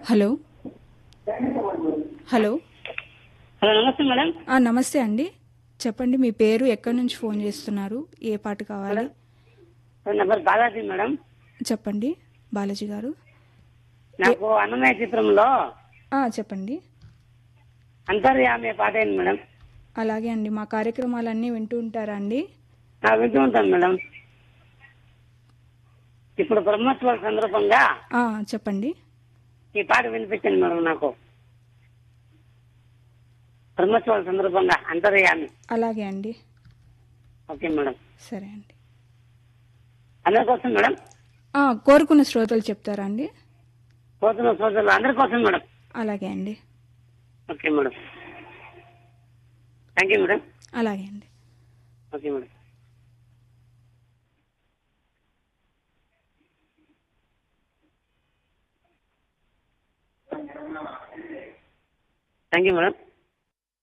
hello hello hello నమస్తే madam ఆ, నమస్తే అండి చెప్పండి మీ పేరు ఎక్కడి నుంచి ఫోన్ చేస్తున్నారు ఏ పాట కావాలి నా పేరు బాలాజీ మేడం చెప్పండి బాలాజీ గారు నాకు అన్నమయ్య చిత్రంలో ఆ, చెప్పండి అంతర్యామి పాట ఏంటి మేడం అలాగే అండి మా కార్యక్రమాలన్నీ వింటూ ఉంటారా అండి నా వింటూ ఉంటాను మేడం ఇప్పుడు బ్రహ్మోత్సవాల సందర్భంగా ఆ, చెప్పండి ఈ పాట వినిపించండి మేడం నాకు బ్రహ్మోత్సవాల సందర్భంగా అంతర్యామి అలాగే అండి ఓకే మేడం సరే అండి అందరి కోసం మేడం ఆ, కోరుకున్న శ్రోతలు చెప్తారా అండి పోతున్న సోదరులు అందరి కోసం మేడం అలాగే అండి okay madam thank you madam అలాగే అండి okay madam thank you madam